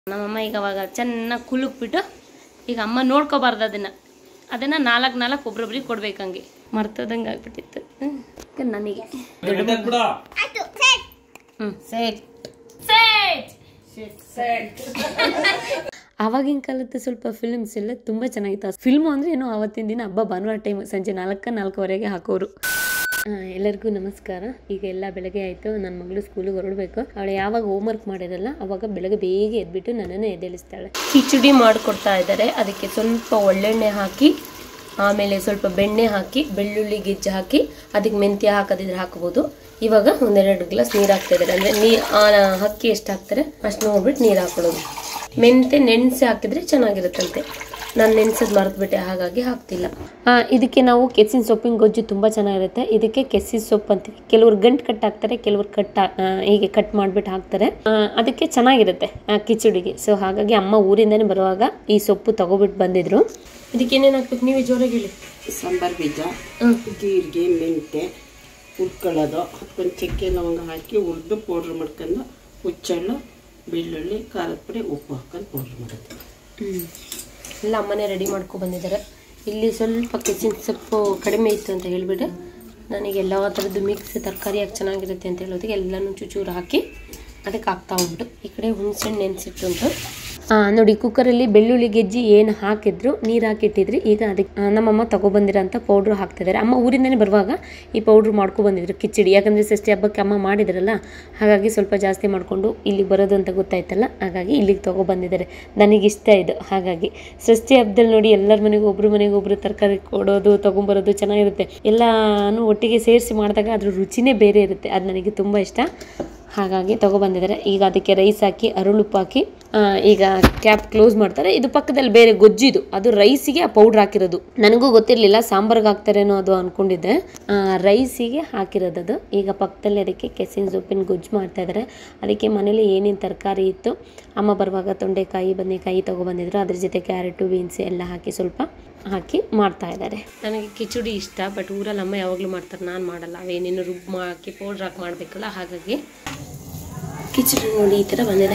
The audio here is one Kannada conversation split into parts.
ನಮ್ಮಮ್ಮ ಈಗ ಅವಾಗ ಚೆನ್ನಾಗಿ ಕುಲುಕ್ಬಿಟ್ಟು ಈಗ ಅಮ್ಮ ನೋಡ್ಕೋಬಾರ್ದು ಅದನ್ನು ಅದನ್ನು ನಾಲ್ಕು ನಾಲ್ಕು ಒಬ್ರೊಬ್ರಿಗೆ ಕೊಡ್ಬೇಕು ಹಂಗೆ ಮರ್ತೋದಂಗೆ ಆಗ್ಬಿಟ್ಟಿತ್ತು ಹ್ಮ್. ಈಗ ನನಗೆ ಹ್ಞೂ ಸೆಟ್ ಆವಾಗಿನ ಕಾಲದ ಸ್ವಲ್ಪ ಫಿಲ್ಮ್ಸ್ ಎಲ್ಲ ತುಂಬ ಚೆನ್ನಾಗಿತ್ತು ಫಿಲ್ಮು ಅಂದರೆ ಏನೋ ಆವತ್ತಿನ ದಿನ ಹಬ್ಬ ಭಾನುವಾರ ಟೈಮ್ ಸಂಜೆ ನಾಲ್ಕು ನಾಲ್ಕುವರೆಗೆ ಹಾಕೋರು ಆ, ಎಲ್ಲರಿಗೂ ನಮಸ್ಕಾರ ಈಗ ಎಲ್ಲ ಬೆಳಗ್ಗೆ ಆಯಿತು ನನ್ನ ಮಗಳು ಸ್ಕೂಲಿಗೆ ಹೊರಡಬೇಕು ಅವಳು ಯಾವಾಗ ಹೋಮ್ವರ್ಕ್ ಮಾಡಿರಲ್ಲ ಅವಾಗ ಬೆಳಗ್ಗೆ ಬೇಗ ಎದ್ಬಿಟ್ಟು ನನ್ನನ್ನು ಎದ್ದೇಳಿಸ್ತಾಳೆ ಕಿಚಡಿ ಮಾಡಿಕೊಡ್ತಾ ಇದ್ದಾರೆ ಅದಕ್ಕೆ ಸ್ವಲ್ಪ ಒಳ್ಳೆಣ್ಣೆ ಹಾಕಿ ಆಮೇಲೆ ಸ್ವಲ್ಪ ಬೆಣ್ಣೆ ಹಾಕಿ ಬೆಳ್ಳುಳ್ಳಿ ಗೆಜ್ಜೆ ಹಾಕಿ ಅದಕ್ಕೆ ಮೆಂತ್ಯ ಹಾಕೋದಿದ್ರೆ ಹಾಕ್ಬೋದು ಇವಾಗ ಒಂದೆರಡು ಗ್ಲಾಸ್ ನೀರು ಹಾಕ್ತಾ ಇದ್ದಾರೆ ಅಂದರೆ ನೀ ಆ ಅಕ್ಕಿ ಎಷ್ಟು ಹಾಕ್ತಾರೆ ಅಷ್ಟು ನೋಡ್ಬಿಟ್ಟು ನೀರು ಹಾಕೊಳ್ಳೋದು ಮೆಂತೆ ನೆನೆಸಿ ಹಾಕಿದ್ರೆ ಚೆನ್ನಾಗಿರುತ್ತಂತೆ ನಾನು ನೆನೆಸೋದು ಮರೆತುಬಿಟ್ಟೆ ಹಾಗಾಗಿ ಹಾಕ್ತಿಲ್ಲ ಆ, ಇದಕ್ಕೆ ನಾವು ಕೆಸಿನ ಸೊಪ್ಪಿನ ಗೊಜ್ಜು ತುಂಬ ಚೆನ್ನಾಗಿರುತ್ತೆ ಇದಕ್ಕೆ ಕೆಸಿನ ಸೊಪ್ಪು ಅಂತೀವಿ ಕೆಲವ್ರು ಗಂಟು ಕಟ್ ಹಾಕ್ತಾರೆ ಕೆಲವ್ರು ಕಟ್ ಹಾ- ಆ, ಹೀಗೆ ಕಟ್ ಮಾಡಿಬಿಟ್ಟು ಹಾಕ್ತಾರೆ ಆ, ಅದಕ್ಕೆ ಚೆನ್ನಾಗಿರುತ್ತೆ ಆ, ಕಿಚಡಿಗೆ ಸೊ ಹಾಗಾಗಿ ಅಮ್ಮ ಊರಿಂದನೇ ಬರುವಾಗ ಈ ಸೊಪ್ಪು ತಗೊಬಿಟ್ಟು ಬಂದಿದ್ರು ಇದಕ್ಕೆ ಏನೇನು ಹಾಕ್ಬೇಕು ನೀವೇ ಜೋರಾಗಿ ಹೇಳಿ ಸಾಂಬಾರ್ ಬೀಜ ಹ್ಮ್. ಜೀರಿಗೆ ಮೆಂತೆ ಹುರ್ಕೊಳ್ಳೋದು ಅದಕ್ಕೊಂದು ಚಕ್ಕೆ ಲವಂಗ ಹಾಕಿ ಹುರಿದು ಪೌಡ್ರ್ ಮಾಡ್ಕೊಂಡು ಹುಚ್ಚೆಳ್ಳು ಬೆಳ್ಳುಳ್ಳಿ ಖಾರದ ಪುಡಿ ಉಪ್ಪು ಹಾಕೊಂಡು ಪೌಡ್ರ್ ಮಾಡೋದು ಎಲ್ಲ ಅಮ್ಮನೇ ರೆಡಿ ಮಾಡ್ಕೊ ಬಂದಿದ್ದಾರೆ ಇಲ್ಲಿ ಸ್ವಲ್ಪ ಕೆಸಿನ ಸೊಪ್ಪು ಕಡಿಮೆ ಇತ್ತು ಅಂತ ಹೇಳಿಬಿಟ್ಟು ನನಗೆ ಎಲ್ಲ ಥರದ್ದು ಮಿಕ್ಸ್ ತರಕಾರಿ ಹಾಕಿ ಚೆನ್ನಾಗಿರುತ್ತೆ ಅಂತ ಹೇಳೋದಕ್ಕೆ ಎಲ್ಲನೂ ಚೂಚೂರು ಹಾಕಿ ಅದಕ್ಕೆ ಹಾಕ್ತಾ ಉಂಟು ಈ ಕಡೆ ಹುಣಸೆಹಣ್ಣು ನೆನೆಸಿಟ್ಟುಂಟು ನೋಡಿ ಕುಕ್ಕರಲ್ಲಿ ಬೆಳ್ಳುಳ್ಳಿ ಗೆಜ್ಜಿ ಏನು ಹಾಕಿದ್ರು ನೀರು ಹಾಕಿಟ್ಟಿದ್ರಿ ಈಗ ಅದಕ್ಕೆ ಆ, ನಮ್ಮಮ್ಮ ತಗೊಬಂದಿರೋಂಥ ಪೌಡ್ರು ಹಾಕ್ತಿದ್ದಾರೆ ಅಮ್ಮ ಊರಿಂದನೇ ಬರುವಾಗ ಈ ಪೌಡ್ರು ಮಾಡ್ಕೊ ಬಂದಿದ್ರು ಕಿಚಡಿ ಯಾಕಂದರೆ ಷಷ್ಠಿ ಹಬ್ಬಕ್ಕೆ ಅಮ್ಮ ಮಾಡಿದ್ರಲ್ಲ ಹಾಗಾಗಿ ಸ್ವಲ್ಪ ಜಾಸ್ತಿ ಮಾಡಿಕೊಂಡು ಇಲ್ಲಿ ಬರೋದು ಅಂತ ಗೊತ್ತಾಯ್ತಲ್ಲ ಹಾಗಾಗಿ ಇಲ್ಲಿಗೆ ತಗೊಬಂದಿದ್ದಾರೆ ನನಗೆ ಇಷ್ಟ ಇದು ಹಾಗಾಗಿ ಷಷ್ಠಿ ಹಬ್ಬದಲ್ಲಿ ನೋಡಿ ಎಲ್ಲರ ಮನೆಗೂ ಒಬ್ರು ಮನೆಗೆ ಒಬ್ರು ತರಕಾರಿ ಕೊಡೋದು ತೊಗೊಂಬರೋದು ಚೆನ್ನಾಗಿರುತ್ತೆ ಎಲ್ಲಾನು ಒಟ್ಟಿಗೆ ಸೇರಿಸಿ ಮಾಡಿದಾಗ ಅದ್ರ ರುಚಿನೇ ಬೇರೆ ಇರುತ್ತೆ ಅದು ನನಗೆ ತುಂಬ ಇಷ್ಟ ಹಾಗಾಗಿ ತಗೊಬಂದಿದ್ದಾರೆ ಈಗ ಅದಕ್ಕೆ ರೈಸ್ ಹಾಕಿ ಅರುಳುಪ್ಪು ಹಾಕಿ ಆ, ಈಗ ಕ್ಯಾಪ್ ಕ್ಲೋಸ್ ಮಾಡ್ತಾರೆ ಇದು ಪಕ್ಕದಲ್ಲಿ ಬೇರೆ ಗೊಜ್ಜಿದು ಅದು ರೈಸಿಗೆ ಆ ಪೌಡ್ರ್ ಹಾಕಿರೋದು ನನಗೂ ಗೊತ್ತಿರಲಿಲ್ಲ ಸಾಂಬಾರ್ಗೆ ಹಾಕ್ತಾರೇನೋ ಅದು ಅಂದ್ಕೊಂಡಿದ್ದೆ ಆ, ರೈಸಿಗೆ ಹಾಕಿರೋದು ಅದು ಈಗ ಪಕ್ಕದಲ್ಲಿ ಅದಕ್ಕೆ ಕೆಸಿನ ಸೊಪ್ಪಿನ ಗೊಜ್ಜು ಮಾಡ್ತಾ ಇದ್ದಾರೆ ಅದಕ್ಕೆ ಮನೇಲಿ ಏನೇನು ತರಕಾರಿ ಇತ್ತು ಅಮ್ಮ ಬರುವಾಗ ತೊಂಡೆಕಾಯಿ ಬದನೆಕಾಯಿ ತೊಗೊಬಂದಿದ್ರು ಅದ್ರ ಜೊತೆ ಕ್ಯಾರೆಟು ಬೀನ್ಸ್ ಎಲ್ಲ ಹಾಕಿ ಸ್ವಲ್ಪ ಹಾಕಿ ಮಾಡ್ತಾ ಇದ್ದಾರೆ ನನಗೆ ಕಿಚಡಿ ಇಷ್ಟ ಬಟ್ ಊರಲ್ಲಿ ಅಮ್ಮ ಯಾವಾಗಲೂ ಮಾಡ್ತಾರೆ ನಾನು ಮಾಡಲ್ಲ ಅವೇನೇನು ರುಬ್ಬ ಹಾಕಿ ಪೌಡ್ರ್ ಹಾಕಿ ಮಾಡಬೇಕಲ್ಲ ಹಾಗಾಗಿ ಕಿಚಡಿ ನೋಡಿ ಈ ಥರ ಬಂದಿದೆ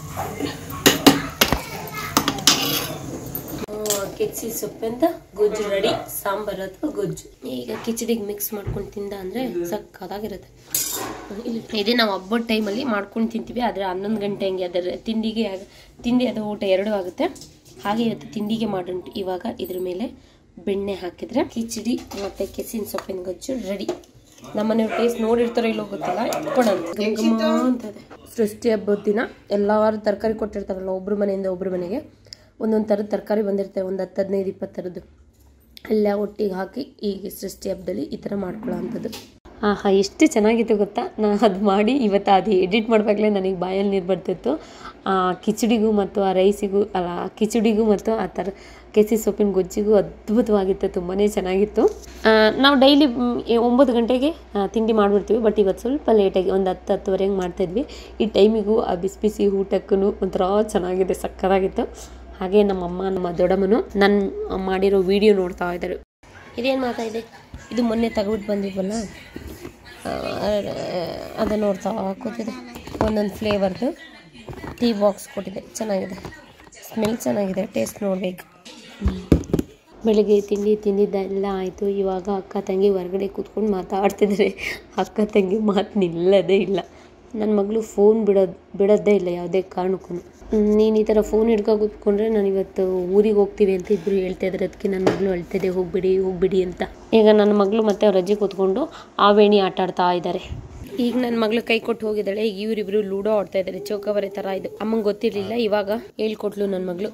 ಕೆಚ್ಚಿ ಸೊಪ್ಪಿಂದ ಗೊಜ್ಜು ರೆಡಿ ಸಾಂಬಾರು ಅಥವಾ ಗೊಜ್ಜು ಈಗ ಕಿಚಡಿಗೆ ಮಿಕ್ಸ್ ಮಾಡ್ಕೊಂಡು ತಿಂದ ಅಂದರೆ ಸಕ್ಕತ್ತಾಗಿರುತ್ತೆ ಇಲ್ಲಿ ಇದೇ ನಾವು ಹಬ್ಬದ ಟೈಮಲ್ಲಿ ಮಾಡ್ಕೊಂಡು ತಿಂತೀವಿ ಆದರೆ ಹನ್ನೊಂದು ಗಂಟೆ ಹಂಗೆ ಅದರ ತಿಂಡಿಗೆ ಆಗ- ತಿಂಡಿ ಅದು ಊಟ ಎರಡೂ ಆಗುತ್ತೆ ಹಾಗೆ ಇವತ್ತು ತಿಂಡಿಗೆ ಮಾಡುಂಟು ಇವಾಗ ಇದ್ರ ಮೇಲೆ ಬೆಣ್ಣೆ ಹಾಕಿದ್ರೆ ಕಿಚಡಿ ಮತ್ತು ಕೆಸಿನ ಸೊಪ್ಪಿನ ಗೊಜ್ಜು ರೆಡಿ ನಮ್ಮನೆಯವ್ರು ಟೇಸ್ಟ್ ನೋಡಿರ್ತಾರೋ ಇಲ್ಲೋ ಗೊತ್ತಿಲ್ಲ ಇಟ್ಕೊಡಂತ ಗಮ ಅಂತದೆ ಸೃಷ್ಟಿ ಹಬ್ಬದ ದಿನ ಎಲ್ಲಾರು ತರಕಾರಿ ಕೊಟ್ಟಿರ್ತಾರಲ್ಲ ಒಬ್ರು ಮನೆಯಿಂದ ಒಬ್ರು ಮನೆಗೆ ಒಂದೊಂದು ಥರದ ತರಕಾರಿ ಬಂದಿರ್ತವೆ ಒಂದು ಹತ್ತು ಹದಿನೈದು ಇಪ್ಪತ್ತು ಥರದ್ದು ಎಲ್ಲ ಒಟ್ಟಿಗೆ ಹಾಕಿ ಈಗ ಸೃಷ್ಟಿ ಹಬ್ಬದಲ್ಲಿ ಈ ಥರ ಮಾಡ್ಕೊಳ್ಳೋ ಅಂಥದ್ದು ಆಹಾ ಎಷ್ಟು ಚೆನ್ನಾಗಿತ್ತು ಗೊತ್ತಾ ನಾ ಅದು ಮಾಡಿ ಇವತ್ತು ಅದು ಎಡಿಟ್ ಮಾಡುವಾಗಲೇ ನನಗೆ ಬಾಯಲ್ಲಿ ನೀರು ಬರ್ತಿತ್ತು ಆ ಕಿಚಡಿಗೂ ಮತ್ತು ಆ ರೈಸಿಗೂ ಅಲ್ಲ ಆ ಕಿಚಡಿಗೂ ಮತ್ತು ಆ ಥರ ಕೆಸಿ ಸೊಪ್ಪಿನ ಗೊಜ್ಜಿಗೂ ಅದ್ಭುತವಾಗಿತ್ತು ತುಂಬಾ ಚೆನ್ನಾಗಿತ್ತು ಆ, ನಾವು ಡೈಲಿ ಒಂಬತ್ತು ಗಂಟೆಗೆ ಆ, ತಿಂಡಿ ಮಾಡಿಬಿಡ್ತೀವಿ ಬಟ್ ಇವತ್ತು ಸ್ವಲ್ಪ ಲೇಟಾಗಿ ಒಂದು ಹತ್ತು ಹತ್ತುವರೆಗೆ ಮಾಡ್ತಾಯಿದ್ವಿ ಈ ಟೈಮಿಗೂ ಆ ಬಿಸಿ ಬಿಸಿ ಊಟಕ್ಕೂ ಒಂಥರ ಚೆನ್ನಾಗಿದೆ ಸಕ್ಕತ್ತಾಗಿತ್ತು ಹಾಗೆ ನಮ್ಮಮ್ಮ ನಮ್ಮ ದೊಡ್ಡಮ್ಮನು ನನ್ನ ಮಾಡಿರೋ ವಿಡಿಯೋ ನೋಡ್ತಾ ಇದ್ದಾರೆ ಇದೇನು ಮಾತಾಡಿದೆ ಇದು ಮೊನ್ನೆ ತೆಗೆದ್ಬಿಟ್ಟು ಬಂದಿದ್ವಲ್ಲ ಆ, ಅದನ್ನು ನೋಡ್ತಾ ಕೂತಿದೆ ಒಂದೊಂದು ಫ್ಲೇವರ್ದು ಟೀ ಬಾಕ್ಸ್ ಕೊಟ್ಟಿದೆ ಚೆನ್ನಾಗಿದೆ ಸ್ಮೆಲ್ ಚೆನ್ನಾಗಿದೆ ಟೇಸ್ಟ್ ನೋಡಬೇಕು ಬೆಳಿಗ್ಗೆ ತಿಂಡಿ ತಿಂದಿದ್ದೆಲ್ಲ ಆಯಿತು ಇವಾಗ ಅಕ್ಕ ತಂಗಿ ಹೊರಗಡೆ ಕೂತ್ಕೊಂಡು ಮಾತಾಡ್ತಿದ್ದಾರೆ ಅಕ್ಕ ತಂಗಿ ಮಾತು ನಿಲ್ಲದೇ ಇಲ್ಲ ನನ್ನ ಮಗಳು ಫೋನ್ ಬಿಡೋದು ಬಿಡೋದೇ ಇಲ್ಲ ಯಾವುದೇ ಕಾರಣಕ್ಕೂ ನೀನು ಈ ಥರ ಫೋನ್ ಹಿಡ್ಕೊ ಕೂತ್ಕೊಂಡ್ರೆ ನಾನು ಇವತ್ತು ಊರಿಗೆ ಹೋಗ್ತೀವಿ ಅಂತ ಇಬ್ಬರು ಹೇಳ್ತಾ ಇದ್ದಾರೆ ಅದಕ್ಕೆ ನನ್ನ ಮಗಳು ಅಳ್ತಿದೆ ಹೋಗ್ಬಿಡಿ ಹೋಗ್ಬಿಡಿ ಅಂತ ಈಗ ನನ್ನ ಮಗಳು ಮತ್ತೆ ಅವ್ರ ಅಜ್ಜಿ ಕೂತ್ಕೊಂಡು ಆವೇಣಿ ಆಟ ಆಡ್ತಾ ಇದ್ದಾರೆ ಈಗ ನನ್ನ ಮಗಳು ಕೈ ಕೊಟ್ಟು ಹೋಗಿದ್ದಾಳೆ ಈಗ ಇವರಿಬ್ರು ಲೂಡೋ ಆಡ್ತಾ ಇದ್ದಾರೆ ಚೌಕವರೆ ಥರ ಇದು ಅಮ್ಮಂಗೆ ಗೊತ್ತಿರಲಿಲ್ಲ ಇವಾಗ ಹೇಳ್ಕೊಟ್ಲು ನನ್ನ ಮಗಳು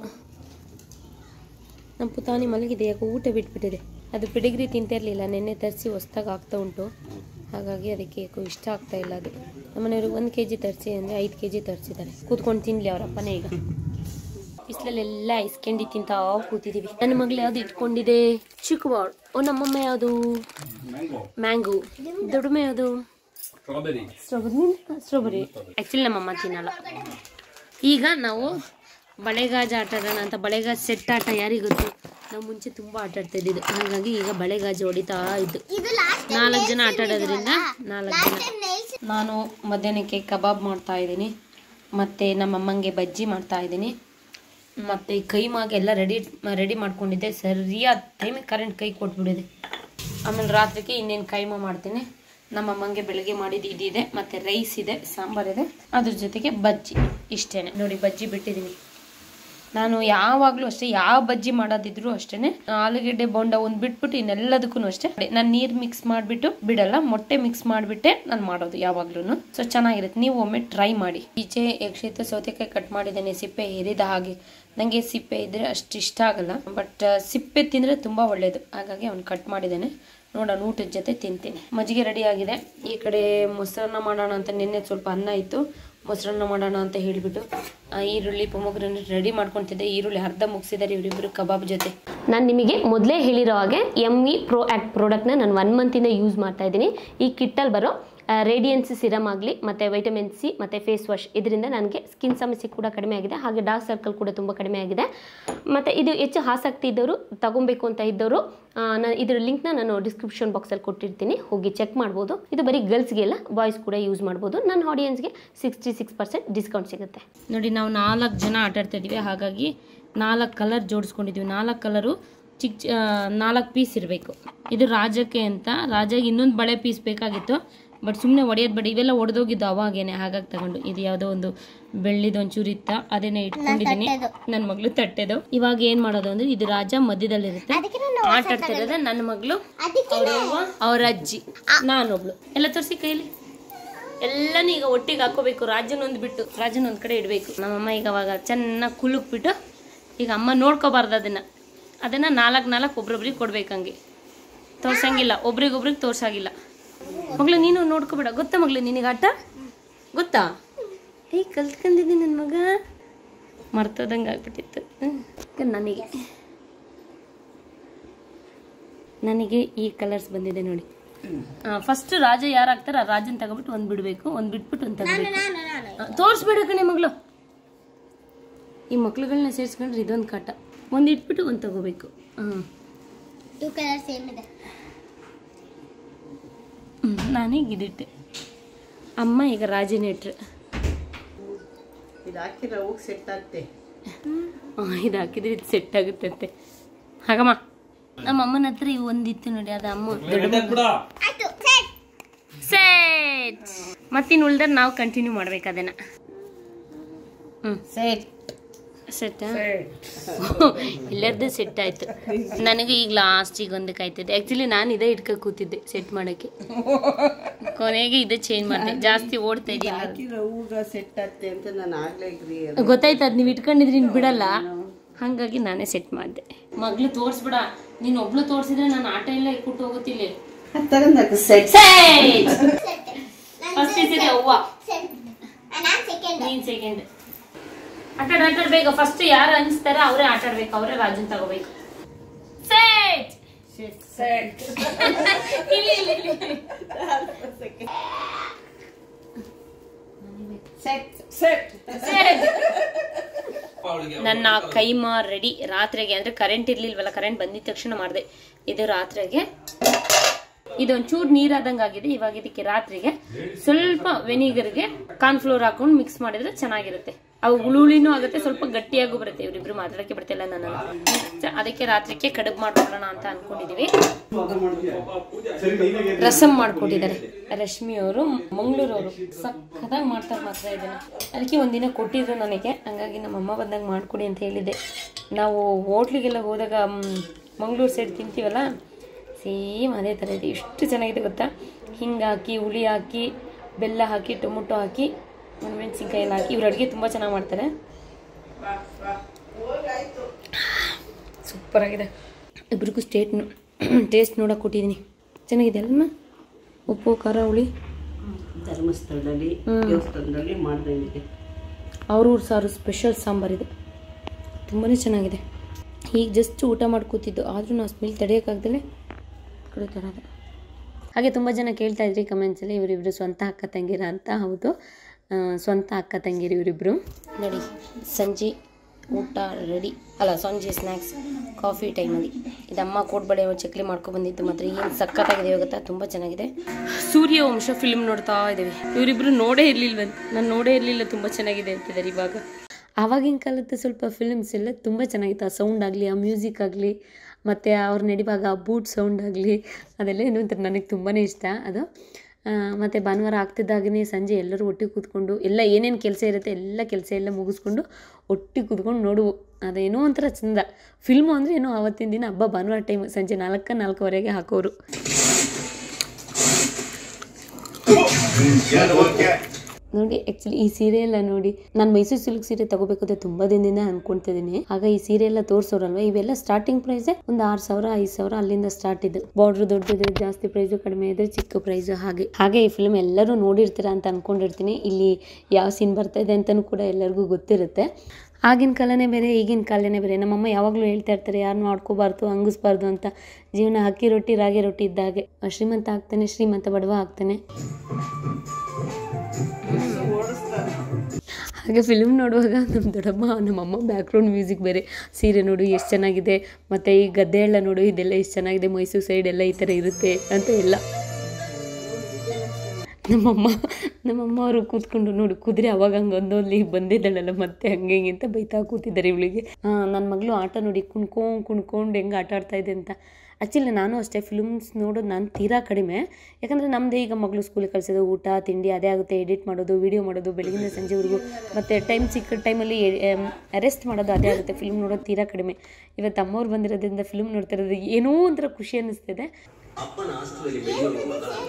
ನಮ್ಮ ಪುತಾನಿ ಮಲಗಿದೆ ಯಾಕೋ ಊಟ ಬಿಟ್ಬಿಟ್ಟಿದೆ ಅದು ಪಿಡಿಗ್ರಿ ತಿಂತಿರಲಿಲ್ಲ ನೆನ್ನೆ ತರಿಸಿ ಹೊಸ್ದಾಗಿ ಆಗ್ತಾ ಉಂಟು ಹಾಗಾಗಿ ಅದಕ್ಕೆ ಯಾಕೋ ಇಷ್ಟ ಆಗ್ತಾ ಇಲ್ಲ ಅದು ನಮ್ಮನೆಯವ್ರಿಗೆ ಒಂದು ಕೆ ಜಿ ತರಿಸಿ ಅಂದರೆ ಐದು ಕೆ ಜಿ ತರಿಸಿದ್ದಾರೆ ಕೂತ್ಕೊಂಡು ತಿನ್ನಲಿ ಅವರಪ್ಪನೇ ಈಗ ಬಿಸಿಲಲ್ಲೆಲ್ಲ ಇಸ್ಕೆಂಡಿ ತಿಂತಾ ಕೂತಿದ್ದೀವಿ ನನ್ನ ಮಗಳು ಯಾವ್ದು ಇಟ್ಕೊಂಡಿದೆ ಚಿಕ್ಕವಾಡ್ ಓ ನಮ್ಮಮ್ಮ ಯಾವುದು ಮ್ಯಾಂಗೋ ದೊಡ್ಡಮ್ಮ ಯಾವುದು ಸ್ಟ್ರಾಬೆರಿ ಸ್ಟ್ರಾಬೆರಿ ಆ್ಯಕ್ಚುಲಿ ನಮ್ಮಮ್ಮ ತಿನ್ನಲ್ಲ ಈಗ ನಾವು ಬಳೆಗಾಜ ಆಟ ಆಡೋಣ ಅಂತ ಬಳೆಗಾಜ್ ಸೆಟ್ ಆಟ ಯಾರಿಗೆ ಗೊತ್ತು ನಾವು ಮುಂಚೆ ತುಂಬ ಆಟ ಆಡ್ತಾ ಇದ್ದಿದ್ದು ಹಾಗಾಗಿ ಈಗ ಬಳೆಗಾಜು ಹೊಡಿತಾ ಇದ್ದು ನಾಲ್ಕು ಜನ ಆಟ ಆಡೋದ್ರಿಂದ ನಾಲ್ಕು ಜನ ನಾನು ಮಧ್ಯಾಹ್ನಕ್ಕೆ ಕಬಾಬ್ ಮಾಡ್ತಾ ಇದ್ದೀನಿ ಮತ್ತು ನಮ್ಮಮ್ಮಂಗೆ ಬಜ್ಜಿ ಮಾಡ್ತಾ ಇದ್ದೀನಿ ಮತ್ತು ಈ ಕೈಮಾಗೆ ಎಲ್ಲ ರೆಡಿ ರೆಡಿ ಮಾಡ್ಕೊಂಡಿದ್ದೆ ಸರಿಯಾದ ಟೈಮಿಗೆ ಕರೆಂಟ್ ಕೈ ಕೊಟ್ಬಿಡಿದೆ ಆಮೇಲೆ ರಾತ್ರಿಗೆ ಇನ್ನೇನು ಕೈಮಾ ಮಾಡ್ತೀನಿ ನಮ್ಮಮ್ಮಂಗೆ ಬೆಳಗ್ಗೆ ಮಾಡಿದ್ದು ಇದಿದೆ ಮತ್ತು ರೈಸ್ ಇದೆ ಸಾಂಬಾರಿದೆ ಅದ್ರ ಜೊತೆಗೆ ಬಜ್ಜಿ ಇಷ್ಟೇ ನೋಡಿ ಬಜ್ಜಿ ಬಿಟ್ಟಿದ್ದೀನಿ ನಾನು ಯಾವಾಗಲೂ ಅಷ್ಟೇ ಯಾವ ಬಜ್ಜಿ ಮಾಡೋದಿದ್ರು ಅಷ್ಟೇ ಆಲೂಗೆಡ್ಡೆ ಬೋಂಡ ಒಂದು ಬಿಟ್ಬಿಟ್ಟು ಇನ್ನೆಲ್ಲದಕ್ಕೂ ಅಷ್ಟೇ ನಾನು ನೀರು ಮಿಕ್ಸ್ ಮಾಡಿಬಿಟ್ಟು ಬಿಡಲ್ಲ ಮೊಟ್ಟೆ ಮಿಕ್ಸ್ ಮಾಡಿಬಿಟ್ಟೆ ನಾನು ಮಾಡೋದು ಯಾವಾಗ್ಲೂ ಸೊ ಚೆನ್ನಾಗಿರುತ್ತೆ ನೀವು ಒಮ್ಮೆ ಟ್ರೈ ಮಾಡಿ ಈಚೆ ಯಕ್ಷಿತ ಸೌತೆಕಾಯಿ ಕಟ್ ಮಾಡಿದ್ದೇನೆ ಸಿಪ್ಪೆ ಎರಿದ ಹಾಗೆ ನನಗೆ ಸಿಪ್ಪೆ ಇದ್ರೆ ಅಷ್ಟು ಇಷ್ಟ ಆಗಲ್ಲ ಬಟ್ ಸಿಪ್ಪೆ ತಿಂದರೆ ತುಂಬ ಒಳ್ಳೆಯದು ಹಾಗಾಗಿ ಅವ್ನು ಕಟ್ ಮಾಡಿದ್ದೇನೆ ನೋಡೋಣ ಊಟದ ಜೊತೆ ತಿಂತೀನಿ ಮಜ್ಜಿಗೆ ರೆಡಿ ಆಗಿದೆ ಈ ಕಡೆ ಮೊಸರನ್ನ ಮಾಡೋಣ ಅಂತ ನಿನ್ನೆ ಸ್ವಲ್ಪ ಅನ್ನ ಇತ್ತು ಮೊಸರನ್ನ ಮಾಡೋಣ ಅಂತ ಹೇಳಿಬಿಟ್ಟು ಆ, ಈರುಳ್ಳಿ ಪೊಮೊಗ್ರನ್ನ ರೆಡಿ ಮಾಡ್ಕೊತಿದ್ದೆ ಈರುಳ್ಳಿ ಅರ್ಧ ಮುಗಿಸಿದ್ದಾರೆ ಇವರಿಬ್ಬರು ಕಬಾಬ್ ಜೊತೆ ನಾನು ನಿಮಗೆ ಮೊದಲೇ ಹೇಳಿರೋ ಹಾಗೆ ಎಮ್ ಇ ಪ್ರೋ ಆ್ಯಕ್ಟ್ ಪ್ರಾಡಕ್ಟ್ನ ನಾನು ಒನ್ ಮಂತಿಂದ ಯೂಸ್ ಮಾಡ್ತಾ ಇದ್ದೀನಿ ಈ ಕಿಟ್ಟಲ್ಲಿ ಬರೋ ರೇಡಿಯನ್ಸ್ ಸಿರಮ್ ಆಗಲಿ ಮತ್ತು ವೈಟಮಿನ್ ಸಿ ಮತ್ತು ಫೇಸ್ ವಾಶ್ ಇದರಿಂದ ನನಗೆ ಸ್ಕಿನ್ ಸಮಸ್ಯೆ ಕೂಡ ಕಡಿಮೆ ಆಗಿದೆ ಹಾಗೆ ಡಾರ್ಕ್ ಸರ್ಕಲ್ ಕೂಡ ತುಂಬ ಕಡಿಮೆ ಆಗಿದೆ ಮತ್ತು ಇದು ಹೆಚ್ಚು ಆಸಕ್ತಿ ಇದ್ದವರು ತಗೊಬೇಕು ಅಂತ ಇದ್ದವರು ನಾನು ಇದ್ರ ಲಿಂಕ್ನ ನಾನು ಡಿಸ್ಕ್ರಿಪ್ಷನ್ ಬಾಕ್ಸಲ್ಲಿ ಕೊಟ್ಟಿರ್ತೀನಿ ಹೋಗಿ ಚೆಕ್ ಮಾಡ್ಬೋದು ಇದು ಬರೀ ಗರ್ಲ್ಸ್ಗೆಲ್ಲ ಬಾಯ್ಸ್ ಕೂಡ ಯೂಸ್ ಮಾಡ್ಬೋದು ನನ್ನ ಆಡಿಯನ್ಸ್ಗೆ ಸಿಕ್ಸ್ಟಿ ಸಿಕ್ಸ್ ಪರ್ಸೆಂಟ್ ಡಿಸ್ಕೌಂಟ್ ಸಿಗುತ್ತೆ ನೋಡಿ ನಾವು ನಾಲ್ಕು ಜನ ಆಟ ಆಡ್ತಾ ಇದ್ದೀವಿ ಹಾಗಾಗಿ ನಾಲ್ಕು ಕಲರ್ ಜೋಡಿಸ್ಕೊಂಡಿದ್ದೀವಿ ನಾಲ್ಕು ಕಲರು ಚಿಕ್ಕ ಚ- ಆ, ನಾಲ್ಕು ಪೀಸ್ ಇರಬೇಕು ಇದು ರಾಜಕ್ಕೆ ಅಂತ ರಾಜಗೆ ಇನ್ನೊಂದು ಬಳೆ ಪೀಸ್ ಬೇಕಾಗಿತ್ತು ಬಟ್ ಸುಮ್ಮನೆ ಒಡೆಯೋದು ಬೇಡ ಇವೆಲ್ಲ ಒಡೆದೋಗಿದ್ದು ಅವಾಗೇನೆ ಹಾಗಾಗಿ ತಗೊಂಡು ಇದು ಯಾವುದೋ ಒಂದು ಬೆಳ್ಳಿದ ಒಂಚೂರು ಇತ್ತ ಅದೇನೆ ಇಟ್ಕೊಂಡಿದ್ದೀನಿ ನನ್ನ ಮಗಳು ತಟ್ಟೆದು ಇವಾಗ ಏನ್ ಮಾಡೋದು ಅಂದ್ರೆ ಇದು ರಾಜ ಮಧ್ಯದಲ್ಲಿರುತ್ತೆ ಆಟ ಆಡ್ತಾ ಇರೋದು ನನ್ನ ಮಗಳು ಅವ್ರ ಅವ್ವ, ಅವ್ರ ಅಜ್ಜಿ ನಾನೊಬ್ಳು ಎಲ್ಲ ತೋರಿಸಿ ಕೈಲಿ ಎಲ್ಲನೂ ಈಗ ಒಟ್ಟಿಗೆ ಹಾಕೋಬೇಕು ರಾಜನೊಂದು ಬಿಟ್ಟು ರಾಜನೊಂದು ಕಡೆ ಇಡಬೇಕು ನಮ್ಮಮ್ಮ ಈಗ ಅವಾಗ ಚೆನ್ನಾಗಿ ಕುಲುಕ್ಬಿಟ್ಟು ಈಗ ಅಮ್ಮ ನೋಡ್ಕೋಬಾರ್ದು ಅದನ್ನು ಅದನ್ನು ನಾಲ್ಕು ನಾಲ್ಕು ಒಬ್ರೊಬ್ರಿಗೆ ಕೊಡ್ಬೇಕು ಹಂಗೆ ತೋರ್ಸಂಗಿಲ್ಲ ಒಬ್ರಿಗೊಬ್ರಿಗೆ ತೋರ್ಸಾಗಿಲ್ಲ ಮಗಳು ನೀನು ನೋಡ್ಕೋಬೇಡ ಗೊತ್ತಾ ಮಗಳು ನಿನಗೆ ಆಟ ಗೊತ್ತಾ ಏಯ್ ಕಲ್ತ್ಕೊಂಡಿದ್ದೀನಿ ನನ್ನ ಮಗ ಮರ್ತೋದಂಗೆ ಆಗ್ಬಿಟ್ಟಿತ್ತು ಹ್ಮ್. ಈಗ ನನಗೆ ನನಗೆ ಈ ಕಲರ್ಸ್ ಬಂದಿದೆ ನೋಡಿ ಫಸ್ಟ್ ರಾಜ ಯಾರು ಆಗ್ತಾರ ಆ ರಾಜನ್ ತಗೊಬಿಟ್ಟು ಒಂದ್ ಬಿಡ್ಬೇಕು ಒಂದ್ ಬಿಟ್ಬಿಟ್ಟು ಒಂದ್ ತಗೋಬೇಕು ತೋರಿಸ್ಬೇಡ ಕಣೆ ಮಗಳು ಈ ಮಕ್ಳುಗಳನ್ನ ಸೇರಿಸ್ಕೊಂಡ್ರೆ ಇದೊಂದು ಕಾಟ ಒಂದ್ ಇಟ್ಬಿಟ್ಟು ಒಂದ್ ತಗೋಬೇಕು ಹ್ಮ್ ಟೂ ಕಲರ್ ಸೇಮ್ ಇದೆ ಹ್ಮ್, ನಾನೀಗ ಇದಿಟ್ಟೆ ಅಮ್ಮ ಈಗ ರಾಜನ ಇಟ್ರೆ ಇದು ಹಾಕಿರೋ ಹೋಗಿ ಸೆಟ್ ಆಗ್ತೆ ಇದು ಹಾಕಿದ್ರೆ ಇದು ಸೆಟ್ ಆಗುತ್ತಂತೆ ಹಾಗಮ್ಮ ನಮ್ಮ ಅಮ್ಮನ ಹತ್ರ ಇವು ಒಂದಿತ್ತು ನೋಡಿ ಅದು ಅಮ್ಮ ದೊಡ್ಡ ಆಯ್ತು ಸೆಟ್ ಸೆಟ್ ಮತ್ತಿನ್ ಉಳ್ದ್ರೆ ನಾವು ಕಂಟಿನ್ಯೂ ಮಾಡ್ಬೇಕು ಅದನ್ನ ಹ್ಮ್ ಸೆಟ್ ಸೆಟ್ ಎಲ್ಲರದ್ದು ಸೆಟ್ ಆಯ್ತು ನನಗೆ ಈಗ ಲಾಸ್ಟಿಗೆ ಒಂದಕ್ಕೆ ಆಯ್ತದೆ ಆ್ಯಕ್ಚುಲಿ ನಾನು ಇದೇ ಇಟ್ಕೊ ಕೂತಿದ್ದೆ ಸೆಟ್ ಮಾಡೋಕ್ಕೆ ಕೊನೆಗೆ ಇದೇ ಚೇಂಜ್ ಮಾಡಿದೆ ಜಾಸ್ತಿ ಓಡ್ತಾ ಇದೆಯಲ್ಲ ಹಾಕಿರೋ ಹೂಗ ಸೆಟ್ ಆಗ್ತೆ ಅಂತ ನಾನು ಆಗ್ಲೇ ಗ್ರೀ ಗೊತ್ತಾಯ್ತು ಅದು ನೀವು ಇಟ್ಕೊಂಡಿದ್ರಿ ಇನ್ನು ಬಿಡಲ್ಲ ಹಾಗಾಗಿ ನಾನೇ ಸೆಟ್ ಮಾಡಿದೆ ಮಗ್ಳು ತೋರಿಸ್ಬಿಡ ನೀನು ಒಬ್ಳು ತೋರಿಸಿದ್ರೆ ನಾನು ಆಟ ಎಲ್ಲ ಇಟ್ಬಿಟ್ಟು ಹೋಗುತ್ತಿಲ್ಲ ತಗೊಂಡಾಕ ಸೆಟ್ ಸೆಟ್ ಸೆಟ್ ಫಸ್ಟ್ ಇದೆ ಅವ್ವ ಸೆಟ್ ನಾನು ಸೆಕೆಂಡ್ ನೀನ್ ಸೆಕೆಂಡ್ ಆಟಾಡ್ ಆಟಾಡ್ ಬೇಗ ಫಸ್ಟ್ ಯಾರು ಅನ್ಸ್ತಾರ ಅವರೇ ಆಟಾಡ್ಬೇಕು ಅವರೇ ರಾಜನ್ ತಗೋಬೇಕು ಸೆಟ್ ಸೆಟ್ ಇಲ್ಲಿ ಇಲ್ಲಿ ಇಲ್ಲಿ ಸೆಟ್ ಸೆಟ್ ಸೆಟ್ ನನ್ನ ಕೈಮಾ ರೆಡಿ ರಾತ್ರಿಗೆ ಅಂದ್ರೆ ಕರೆಂಟ್ ಇರ್ಲಿಲ್ವಲ್ಲ ಕರೆಂಟ್ ಬಂದಿದ ತಕ್ಷಣ ಮಾಡಿದೆ ಇದು ರಾತ್ರಿಗೆ ಇದೊಂಚೂರು ನೀರಾದಂಗೆ ಆಗಿದೆ ಇವಾಗ ಇದಕ್ಕೆ ರಾತ್ರಿಗೆ ಸ್ವಲ್ಪ ವೆನಿಗರ್ಗೆ ಕಾರ್ನ್ಫ್ಲೋರ್ ಹಾಕೊಂಡು ಮಿಕ್ಸ್ ಮಾಡಿದ್ರೆ ಚೆನ್ನಾಗಿರುತ್ತೆ ಅವು ಹುಳುಳಿನೂ ಆಗುತ್ತೆ ಸ್ವಲ್ಪ ಗಟ್ಟಿಯಾಗೂ ಬರುತ್ತೆ ಇವರಿಬ್ರು ಮಾತಾಡಕ್ಕೆ ಬರ್ತಿಲ್ಲ ನನ್ನ ಅದಕ್ಕೆ ರಾತ್ರಿಗೆ ಕಡುಬು ಮಾಡ್ಕೊಳ್ಳೋಣ ಅಂತ ಅನ್ಕೊಂಡಿದೀವಿ ರಸಂ ಮಾಡ್ಕೊಟ್ಟಿದ್ದಾರೆ ರಶ್ಮಿ ಅವರು ಮಂಗಳೂರವರು ಸಖತ್ತಾಗಿ ಮಾಡ್ತಾರೆ ಮಾತ್ರ ಇದನ್ನ ಅದಕ್ಕೆ ಒಂದಿನ ಕೊಟ್ಟಿದ್ರು ನನಗೆ ಹಂಗಾಗಿ ನಮ್ಮ ಅಮ್ಮ ಬಂದಾಗ ಮಾಡ್ಕೊಡಿ ಅಂತ ಹೇಳಿದ್ದೆ ನಾವು ಹೋಟ್ಲಿಗೆಲ್ಲ ಹೋದಾಗ ಮಂಗಳೂರು ಸೈಡ್ ತಿಂತೀವಲ್ಲ ಸೇಮ್ ಅದೇ ಥರ ಇದೆ ಎಷ್ಟು ಚೆನ್ನಾಗಿದೆ ಗೊತ್ತಾ ಹಿಂಗೆ ಹಾಕಿ ಹುಳಿ ಹಾಕಿ ಬೆಲ್ಲ ಹಾಕಿ ಟೊಮೊಟೊ ಹಾಕಿ ಮೆಣಸಿನ್ಕಾಯಿ ಎಲ್ಲ ಹಾಕಿ ಇವ್ರು ಅಡುಗೆ ತುಂಬ ಚೆನ್ನಾಗಿ ಮಾಡ್ತಾರೆ ಸೂಪರ್ ಆಗಿದೆ ಇಬ್ರಿಗೂ ಸ್ಟೇಟ್ ಟೇಸ್ಟ್ ನೋಡೋಕೆ ಕೊಟ್ಟಿದ್ದೀನಿ ಚೆನ್ನಾಗಿದೆ ಅಲ್ಲಮ್ಮ ಉಪ್ಪು ಖಾರ ಹುಳಿ ಧರ್ಮಸ್ಥಳದಲ್ಲಿ ದೇವಸ್ಥಾನದಲ್ಲಿ ಮಾಡ್ದಂಗಿದೆ ಅವ್ರ ಊರು ಸಾರು ಸ್ಪೆಷಲ್ ಸಾಂಬಾರಿದೆ ತುಂಬಾ ಚೆನ್ನಾಗಿದೆ ಈಗ ಜಸ್ಟ್ ಊಟ ಮಾಡಿ ಕೂತಿದ್ದು ಆದರೂ ನಾವು ಸ್ಮೆಲ್ ತಡೆಯೋಕ್ಕಾಗ್ದಲೇ ಕಡೆ ತರೋದು ಹಾಗೆ ತುಂಬ ಜನ ಕೇಳ್ತಾ ಇದ್ರಿ ಕಮೆಂಟ್ಸಲ್ಲಿ ಇವರಿಬ್ಬರು ಸ್ವಂತ ಅಕ್ಕ ತಂಗಿರ ಅಂತ ಹೌದು ಆ, ಸ್ವಂತ ಅಕ್ಕ ತಂಗಿರು ಇವರಿಬ್ಬರು ನೋಡಿ ಸಂಜೆ ಊಟ ರೆಡಿ ಅಲ್ಲ ಸಂಜೆ ಸ್ನ್ಯಾಕ್ಸ್ ಕಾಫಿ ಟೈಮಲ್ಲಿ ಇದು ಅಮ್ಮ ಕೋಟ್ಬಳೆ ಚಕ್ಲಿ ಮಾಡ್ಕೊಂಡು ಬಂದಿದ್ದು ಮಾತ್ರ ಏನು ಸಖತ್ತಾಗಿದೆ ಗೊತ್ತಾ ತುಂಬ ಚೆನ್ನಾಗಿದೆ ಸೂರ್ಯ ವಂಶ ಫಿಲ್ಮ್ ನೋಡ್ತಾ ಇದ್ದೀವಿ ಇವರಿಬ್ರು ನೋಡೇ ಇರ್ಲಿಲ್ವಂತ ನಾನು ನೋಡೇ ಇರಲಿಲ್ಲ ತುಂಬ ಚೆನ್ನಾಗಿದೆ ಅಂತಿದ್ದಾರೆ ಇವಾಗ ಆವಾಗಿನ ಕಾಲದ ಸ್ವಲ್ಪ ಫಿಲ್ಮ್ಸ್ ಎಲ್ಲ ತುಂಬ ಚೆನ್ನಾಗಿತ್ತು ಆ ಸೌಂಡ್ ಆಗಲಿ ಆ ಮ್ಯೂಸಿಕ್ ಆಗಲಿ ಮತ್ತು ಅವ್ರು ನಡಿವಾಗ ಆ ಬೂಟ್ ಸೌಂಡ್ ಆಗಲಿ ಅದೆಲ್ಲ ಏನು ಅಂತಾರೆ ನನಗೆ ತುಂಬಾ ಇಷ್ಟ ಅದು ಮತ್ತು ಭಾನುವಾರ ಆಗ್ತಿದ್ದಾಗನೇ ಸಂಜೆ ಎಲ್ಲರೂ ಒಟ್ಟಿಗೆ ಕೂತ್ಕೊಂಡು ಎಲ್ಲ ಏನೇನು ಕೆಲಸ ಇರುತ್ತೆ ಎಲ್ಲ ಕೆಲಸ ಎಲ್ಲ ಮುಗಿಸ್ಕೊಂಡು ಒಟ್ಟಿಗೆ ಕೂತ್ಕೊಂಡು ನೋಡುವು ಅದೇನೋ ಒಂಥರ ಚಂದ ಫಿಲ್ಮು ಅಂದರೆ ಏನೋ ಆವತ್ತಿನ ದಿನ ಹಬ್ಬ ಭಾನುವಾರ ಟೈಮ್ ಸಂಜೆ ನಾಲ್ಕು ನಾಲ್ಕುವರೆಗೆ ಹಾಕೋರು ನೋಡಿ ಆ್ಯಕ್ಚುಲಿ ಈ ಸೀರೆ ಎಲ್ಲ ನೋಡಿ ನಾನು ಮೈಸೂರು ಸಿಲ್ಕ್ ಸೀರೆ ತಗೋಬೇಕು ಅಂತ ತುಂಬ ದಿನದಿಂದ ಅನ್ಕೊಂತಿದ್ದೀನಿ ಆಗ ಈ ಸೀರೆ ಎಲ್ಲ ತೋರಿಸೋರಲ್ವ ಇವೆಲ್ಲ ಸ್ಟಾರ್ಟಿಂಗ್ ಪ್ರೈಸೇ ಒಂದು ಆರು ಸಾವಿರ ಐದು ಸಾವಿರ ಅಲ್ಲಿಂದ ಸ್ಟಾರ್ಟ್ ಇದು ಬಾರ್ಡ್ರ್ ದೊಡ್ಡದಿದ್ರೆ ಜಾಸ್ತಿ ಪ್ರೈಸು ಕಡಿಮೆ ಇದ್ರೆ ಚಿಕ್ಕ ಪ್ರೈಸು ಹಾಗೆ ಹಾಗೆ ಈ ಫಿಲ್ಮ್ ಎಲ್ಲರೂ ನೋಡಿರ್ತೀರಾ ಅಂತ ಅನ್ಕೊಂಡಿರ್ತೀನಿ ಇಲ್ಲಿ ಯಾವ ಸೀನ್ ಬರ್ತಾ ಇದೆ ಅಂತಲೂ ಕೂಡ ಎಲ್ಲರಿಗೂ ಗೊತ್ತಿರುತ್ತೆ ಆಗಿನ ಕಾಲನೇ ಬೇರೆ ಈಗಿನ ಕಾಲನೇ ಬೇರೆ ನಮ್ಮಮ್ಮ ಯಾವಾಗಲೂ ಹೇಳ್ತಾ ಇರ್ತಾರೆ ಯಾರನ್ನೂ ಆಡ್ಕೋಬಾರ್ದು ಹಂಗಿಸ್ಬಾರ್ದು ಅಂತ ಜೀವನ ಅಕ್ಕಿ ರೊಟ್ಟಿ ರಾಗಿ ರೊಟ್ಟಿ ಇದ್ದಾಗೆ ಶ್ರೀಮಂತ ಆಗ್ತಾನೆ ಶ್ರೀಮಂತ ಬಡವ ಆಗ್ತಾನೆ ಹಾಗೆ ಫಿಲ್ಮ್ ನೋಡುವಾಗ ನಮ್ಮ ದೊಡ್ಡಮ್ಮ ನಮ್ಮಮ್ಮ ಬ್ಯಾಕ್ಗ್ರೌಂಡ್ ಮ್ಯೂಸಿಕ್ ಬೇರೆ ಸೀರೆ ನೋಡು ಎಷ್ಟು ಚೆನ್ನಾಗಿದೆ ಮತ್ತು ಈ ಗದ್ದೆ ಎಲ್ಲ ನೋಡು ಇದೆಲ್ಲ ಎಷ್ಟು ಚೆನ್ನಾಗಿದೆ ಮೈಸೂರು ಸೈಡ್ ಎಲ್ಲ ಈ ಥರ ಇರುತ್ತೆ ಅಂತ ಎಲ್ಲ ನಮ್ಮಮ್ಮ ನಮ್ಮಮ್ಮ ಅವರು ಕೂತ್ಕೊಂಡು ನೋಡು ಕುದುರೆ ಅವಾಗ ಹಂಗೆ ಒಂದೊಂದು ಬಂದಿದ್ದಾಳಲ್ಲ ಮತ್ತೆ ಹಂಗೆ ಹಿಂಗೆ ಅಂತ ಬೈತಾ ಕೂತಿದ್ದಾರೆ ಇವಳಿಗೆ ನನ್ನ ಮಗಳು ಆಟ ನೋಡಿ ಕುಣ್ಕೊಂಡು ಕುಣ್ಕೊಂಡು ಹೆಂಗೆ ಆಟ ಆಡ್ತಾ ಇದೆ ಅಂತ ಆ್ಯಕ್ಚುಲಿ ನಾನು ಅಷ್ಟೇ ಫಿಲ್ಮ್ಸ್ ನೋಡೋದು ನಾನು ತೀರಾ ಕಡಿಮೆ ಯಾಕಂದರೆ ನಮ್ಮದೇ ಈಗ ಮಗಳು ಸ್ಕೂಲಿಗೆ ಕಳಿಸೋದು ಊಟ ತಿಂಡಿ ಅದೇ ಆಗುತ್ತೆ ಎಡಿಟ್ ಮಾಡೋದು ವೀಡಿಯೋ ಮಾಡೋದು ಬೆಳಗಿನ ಸಂಜೆವರೆಗೂ ಮತ್ತು ಟೈಮ್ ಸಿಕ್ಕ ಟೈಮಲ್ಲಿ ಅರೆಸ್ಟ್ ಮಾಡೋದು ಅದೇ ಆಗುತ್ತೆ ಫಿಲ್ಮ್ ನೋಡೋದು ತೀರಾ ಕಡಿಮೆ ಇವತ್ತು ಅಮ್ಮವ್ರು ಬಂದಿರೋದ್ರಿಂದ ಫಿಲ್ಮ್ ನೋಡ್ತಾ ಇರೋದು ಏನೋ ಒಂಥರ ಖುಷಿ ಅನ್ನಿಸ್ತಿದೆ ಅಪ್ಪನ ಆಸ್ತಿಯಲ್ಲಿ ಬೆಳೆಯೋರು ಮಗಳಲ್ಲ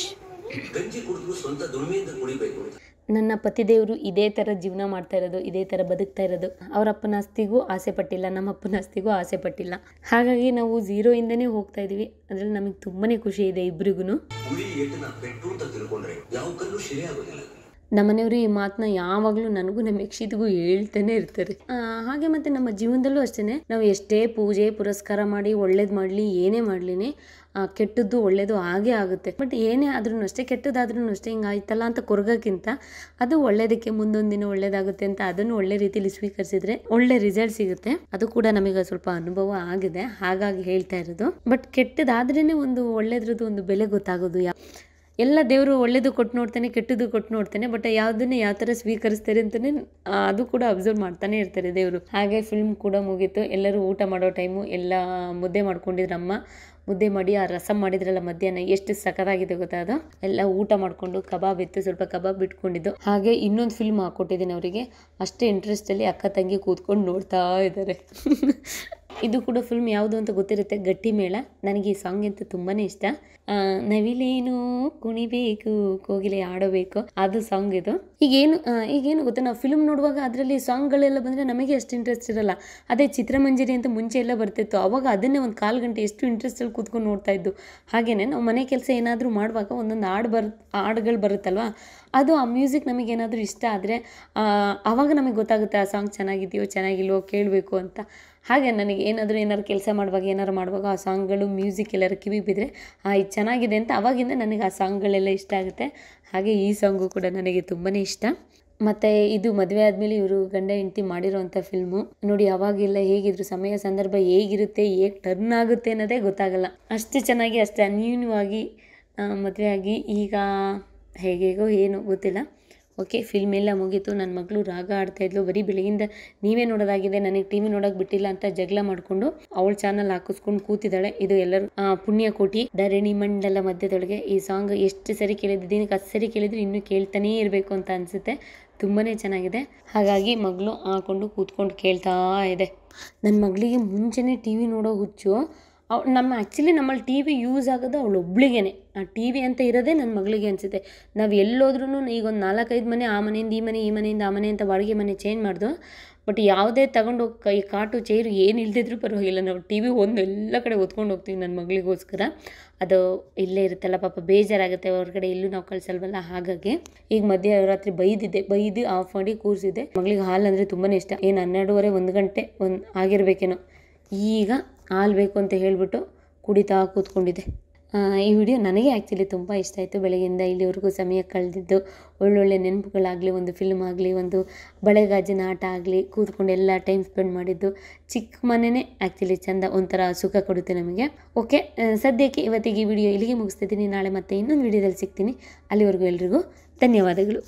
ಗಂಜಿ ಕುಡಿದ್ರು ಸ್ವಂತ ದುಡಿಮೆಯಿಂದ ಕುಡಿಬೇಕು ನನ್ನ ಪತಿದೇವರು ಇದೇ ಥರ ಜೀವನ ಮಾಡ್ತಾ ಇರೋದು ಇದೇ ಥರ ಬದುಕ್ತಾ ಇರೋದು ಅವ್ರ ಅಪ್ಪನ ಆಸ್ತಿಗೂ ಆಸೆ ಪಟ್ಟಿಲ್ಲ ನಮ್ಮ ಅಪ್ಪನ ಆಸ್ತಿಗೂ ಆಸೆ ಪಟ್ಟಿಲ್ಲ ಹಾಗಾಗಿ ನಾವು ಝೀರೋಯಿಂದನೇ ಹೋಗ್ತಾ ಇದೀವಿ ಅದ್ರಲ್ಲಿ ನಮಗೆ ತುಂಬಾ ಖುಷಿ ಇದೆ ಇಬ್ರಿಗೂ ಹುಳಿ ಏಟನ್ನ ಪೆಟ್ಟು ಅಂತ ತಿಳ್ಕೊಂಡ್ರೆ ಯಾವ ಕಲ್ಲು ಶಿಲೆ ಆಗೋದಿಲ್ಲ ನಮ್ಮನೆಯವರು ಈ ಮಾತನ್ನ ಯಾವಾಗಲೂ ನನಗೂ ನಮ್ಮ ಯಕ್ಷಿತಿಗೂ ಹೇಳ್ತಾನೆ ಇರ್ತಾರೆ ಆ, ಹಾಗೆ ಮತ್ತು ನಮ್ಮ ಜೀವನದಲ್ಲೂ ಅಷ್ಟೇ ನಾವು ಎಷ್ಟೇ ಪೂಜೆ ಪುರಸ್ಕಾರ ಮಾಡಿ ಒಳ್ಳೇದು ಮಾಡಲಿ ಏನೇ ಮಾಡಲಿನೇ ಕೆಟ್ಟದ್ದು ಒಳ್ಳೇದು ಆಗೇ ಆಗುತ್ತೆ ಬಟ್ ಏನೇ ಆದ್ರೂ ಅಷ್ಟೇ ಕೆಟ್ಟದಾದ್ರೂ ಅಷ್ಟೇ ಹಿಂಗೆ ಆಯ್ತಲ್ಲ ಅಂತ ಕೊರಗೋಕ್ಕಿಂತ ಅದು ಒಳ್ಳೇದಕ್ಕೆ ಮುಂದೊಂದು ದಿನ ಒಳ್ಳೇದಾಗುತ್ತೆ ಅಂತ ಅದನ್ನು ಒಳ್ಳೆ ರೀತಿಯಲ್ಲಿ ಸ್ವೀಕರಿಸಿದ್ರೆ ಒಳ್ಳೆ ರಿಸಲ್ಟ್ ಸಿಗುತ್ತೆ ಅದು ಕೂಡ ನಮಗೆ ಸ್ವಲ್ಪ ಅನುಭವ ಆಗಿದೆ ಹಾಗಾಗಿ ಹೇಳ್ತಾ ಇರೋದು ಬಟ್ ಕೆಟ್ಟದಾದ್ರೇನೆ ಒಂದು ಒಳ್ಳೇದ್ರದ್ದು ಒಂದು ಬೆಲೆ ಗೊತ್ತಾಗೋದು ಯಾ ಎಲ್ಲ ದೇವರು ಒಳ್ಳೇದು ಕೊಟ್ಟು ನೋಡ್ತಾನೆ ಕೆಟ್ಟದ್ದು ಕೊಟ್ಟು ನೋಡ್ತಾನೆ ಬಟ್ ಯಾವುದನ್ನ ಯಾವ ಥರ ಸ್ವೀಕರಿಸ್ತಾರೆ ಅಂತಲೇ ಅದು ಕೂಡ ಅಬ್ಸರ್ವ್ ಮಾಡ್ತಾನೆ ಇರ್ತಾರೆ ದೇವರು ಹಾಗೆ ಫಿಲ್ಮ್ ಕೂಡ ಮುಗೀತು ಎಲ್ಲರೂ ಊಟ ಮಾಡೋ ಟೈಮು ಎಲ್ಲ ಮುದ್ದೆ ಮಾಡ್ಕೊಂಡಿದ್ರು ಅಮ್ಮ ಮುದ್ದೆ ಮಾಡಿ ಆ ರಸಮ್ ಮಾಡಿದ್ರಲ್ಲ ಮಧ್ಯಾಹ್ನ ಎಷ್ಟು ಸಖತ್ತಾಗಿದೆ ಗೊತ್ತಾ ಅದು ಎಲ್ಲ ಊಟ ಮಾಡಿಕೊಂಡು ಕಬಾಬ್ ಇತ್ತು ಸ್ವಲ್ಪ ಕಬಾಬ್ ಇಟ್ಕೊಂಡಿದ್ದು ಹಾಗೆ ಇನ್ನೊಂದು ಫಿಲ್ಮ್ ಹಾಕ್ಕೊಟ್ಟಿದ್ದೀನಿ ಅವರಿಗೆ ಅಷ್ಟೇ ಇಂಟ್ರೆಸ್ಟಲ್ಲಿ ಅಕ್ಕ ತಂಗಿ ಕೂತ್ಕೊಂಡು ನೋಡ್ತಾ ಇದ್ದಾರೆ ಇದು ಕೂಡ ಫಿಲ್ಮ್ ಯಾವುದು ಅಂತ ಗೊತ್ತಿರುತ್ತೆ ಗಟ್ಟಿ ಮೇಳ ನನಗೆ ಈ ಸಾಂಗ್ ಅಂತ ತುಂಬಾ ಇಷ್ಟ ಆ, ನವಿಲೇನು ಕುಣಿಬೇಕು ಕೋಗಿಲೆ ಆಡಬೇಕು ಅದು ಸಾಂಗ್ ಇದು ಈಗೇನು ಆ, ಈಗೇನು ಗೊತ್ತಾ ನಾವು ಫಿಲ್ಮ್ ನೋಡುವಾಗ ಅದರಲ್ಲಿ ಸಾಂಗ್ಗಳೆಲ್ಲ ಬಂದರೆ ನಮಗೆ ಅಷ್ಟು ಇಂಟ್ರೆಸ್ಟ್ ಇರಲ್ಲ ಅದೇ ಚಿತ್ರಮಂಜರಿ ಅಂತ ಮುಂಚೆ ಎಲ್ಲ ಬರ್ತಿತ್ತು ಅವಾಗ ಅದನ್ನೇ ಒಂದು ಕಾಲು ಗಂಟೆ ಎಷ್ಟು ಇಂಟ್ರೆಸ್ಟಲ್ಲಿ ಕೂತ್ಕೊಂಡು ನೋಡ್ತಾ ಇದ್ದು ಹಾಗೇನೆ ನಾವು ಮನೆ ಕೆಲಸ ಏನಾದರೂ ಮಾಡುವಾಗ ಒಂದೊಂದು ಹಾಡು ಬರ್ ಹಾಡುಗಳು ಬರುತ್ತಲ್ವಾ ಅದು ಆ ಮ್ಯೂಸಿಕ್ ನಮಗೆ ಏನಾದರೂ ಇಷ್ಟ ಆದರೆ ಆವಾಗ ನಮಗೆ ಗೊತ್ತಾಗುತ್ತೆ ಆ ಸಾಂಗ್ ಚೆನ್ನಾಗಿದೆಯೋ ಚೆನ್ನಾಗಿಲ್ವೋ ಕೇಳಬೇಕು ಅಂತ ಹಾಗೆ ನನಗೆ ಏನಾದರೂ ಏನಾದ್ರು ಕೆಲಸ ಮಾಡುವಾಗ ಏನಾದ್ರು ಮಾಡುವಾಗ ಆ ಸಾಂಗ್ಗಳು ಮ್ಯೂಸಿಕ್ ಎಲ್ಲರ ಕಿವಿ ಬಿದ್ದರೆ ಆ ಇದು ಚೆನ್ನಾಗಿದೆ ಅಂತ ಅವಾಗಿಂದ ನನಗೆ ಆ ಸಾಂಗ್ಗಳೆಲ್ಲ ಇಷ್ಟ ಆಗುತ್ತೆ ಹಾಗೆ ಈ ಸಾಂಗು ಕೂಡ ನನಗೆ ತುಂಬಾ ಇಷ್ಟ ಮತ್ತು ಇದು ಮದುವೆ ಆದಮೇಲೆ ಇವರು ಗಂಡ ಹೆಂಡತಿ ಮಾಡಿರೋವಂಥ ಫಿಲ್ಮು ನೋಡಿ ಅವಾಗಿಲ್ಲ ಹೇಗಿದ್ರು ಸಮಯ ಸಂದರ್ಭ ಹೇಗಿರುತ್ತೆ ಹೇಗೆ ಟರ್ನ್ ಆಗುತ್ತೆ ಅನ್ನೋದೇ ಗೊತ್ತಾಗಲ್ಲ ಅಷ್ಟು ಚೆನ್ನಾಗಿ ಅಷ್ಟು ಅನ್ಯೂನ್ಯವಾಗಿ ಮದುವೆ ಆಗಿ ಈಗ ಹೇಗೇಗೋ ಏನು ಗೊತ್ತಿಲ್ಲ ಓಕೆ ಫಿಲ್ಮ್ ಎಲ್ಲ ಮುಗೀತು ನನ್ನ ಮಗಳು ರಾಗ ಆಡ್ತಾ ಇದ್ಲು ಬರೀ ಬೆಳಗಿಂದ ನೀವೇ ನೋಡೋದಾಗಿದೆ ನನಗೆ ಟಿ ವಿ ನೋಡೋಕೆ ಬಿಟ್ಟಿಲ್ಲ ಅಂತ ಜಗಳ ಮಾಡಿಕೊಂಡು ಅವಳ ಚಾನಲ್ ಹಾಕಿಸ್ಕೊಂಡು ಕೂತಿದ್ದಾಳೆ ಇದು ಎಲ್ಲರೂ ಆ, ಪುಣ್ಯ ಕೋಟಿ ಧರಣಿ ಮಂಡಲ ಮಧ್ಯದೊಳಗೆ ಈ ಸಾಂಗ್ ಎಷ್ಟು ಸರಿ ಕೇಳಿದ್ದೀನಿ ಹತ್ತು ಸರಿ ಕೇಳಿದ್ರೆ ಇನ್ನೂ ಕೇಳ್ತಾನೇ ಇರಬೇಕು ಅಂತ ಅನಿಸುತ್ತೆ ತುಂಬಾ ಚೆನ್ನಾಗಿದೆ ಹಾಗಾಗಿ ಮಗಳು ಹಾಕೊಂಡು ಕೂತ್ಕೊಂಡು ಕೇಳ್ತಾ ಇದೆ ನನ್ನ ಮಗಳಿಗೆ ಮುಂಚೆನೇ ಟಿ ವಿ ನೋಡೋ ಹುಚ್ಚು ಅವ್ ನಮ್ಮ ಆ್ಯಕ್ಚುಲಿ ನಮ್ಮಲ್ಲಿ ಟಿ ವಿ ಯೂಸ್ ಆಗೋದು ಅವಳು ಒಬ್ಳಿಗೇನೆ ಆ ಟಿ ವಿ ಅಂತ ಇರೋದೇ ನನ್ನ ಮಗಳಿಗೆ ಅನಿಸುತ್ತೆ ನಾವು ಎಲ್ಲೋದ್ರೂ ಈಗ ಒಂದು ನಾಲ್ಕೈದು ಮನೆ ಆ ಮನೆಯಿಂದ ಈ ಮನೆ ಈ ಮನೆಯಿಂದ ಆ ಮನೆ ಅಂತ ಬಾಡಿಗೆ ಮನೆ ಚೇಂಜ್ ಮಾಡ್ದು ಬಟ್ ಯಾವುದೇ ತಗೊಂಡೋಗಿ ಕೈ ಕಾಟು ಚೇರು ಏನು ಇಲ್ದಿದ್ರೂ ಪರವಾಗಿಲ್ಲ ನಾವು ಟಿ ವಿ ಒಂದು ಎಲ್ಲ ಕಡೆ ಹೊತ್ಕೊಂಡು ಹೋಗ್ತೀವಿ ನನ್ನ ಮಗಳಿಗೋಸ್ಕರ ಅದು ಇಲ್ಲೇ ಇರುತ್ತಲ್ಲ ಪಾಪ ಬೇಜಾರಾಗುತ್ತೆ ಹೊರಗಡೆ ಎಲ್ಲೂ ನಾವು ಕಳ್ಸಲ್ವಲ್ಲ ಹಾಗಾಗಿ ಈಗ ಮಧ್ಯರಾತ್ರಿ ಬೈದಿದ್ದೆ ಬೈದು ಆಫ್ ಮಾಡಿ ಕೂರಿಸಿದ್ದೆ ಮಗಳಿಗೆ ಹಾಲು ಅಂದರೆ ತುಂಬಾ ಇಷ್ಟ ಏನು ಹನ್ನೆರಡುವರೆ ಒಂದು ಗಂಟೆ ಒಂದು ಆಗಿರ್ಬೇಕೇನೋ ಈಗ ಹಾಲು ಬೇಕು ಅಂತ ಹೇಳಿಬಿಟ್ಟು ಕುಡಿತಾ ಕೂತ್ಕೊಂಡಿದ್ದೆ ಆ, ಈ ವಿಡಿಯೋ ನನಗೆ ಆ್ಯಕ್ಚುಲಿ ತುಂಬ ಇಷ್ಟ ಆಯಿತು ಬೆಳಗ್ಗೆಯಿಂದ ಇಲ್ಲಿವರೆಗೂ ಸಮಯ ಕಳೆದಿದ್ದು ಒಳ್ಳೊಳ್ಳೆ ನೆನಪುಗಳಾಗಲಿ ಒಂದು ಫಿಲ್ಮ್ ಆಗಲಿ ಒಂದು ಬಳೆಗಾಜಿನ ಆಟ ಆಗಲಿ ಕೂತ್ಕೊಂಡು ಎಲ್ಲ ಟೈಮ್ ಸ್ಪೆಂಡ್ ಮಾಡಿದ್ದು ಚಿಕ್ಕ ಮನೆಯೇ ಆ್ಯಕ್ಚುಲಿ ಚೆಂದ ಒಂಥರ ಸುಖ ಕೊಡುತ್ತೆ ನಮಗೆ ಓಕೆ ಆ, ಸದ್ಯಕ್ಕೆ ಇವತ್ತಿಗೆ ಈ ವಿಡಿಯೋ ಇಲ್ಲಿಗೆ ಮುಗಿಸ್ತಿದ್ದೀನಿ ನಾಳೆ ಮತ್ತೆ ಇನ್ನೊಂದು ವಿಡಿಯೋದಲ್ಲಿ ಸಿಗ್ತೀನಿ ಅಲ್ಲಿವರೆಗೂ ಎಲ್ರಿಗೂ ಧನ್ಯವಾದಗಳು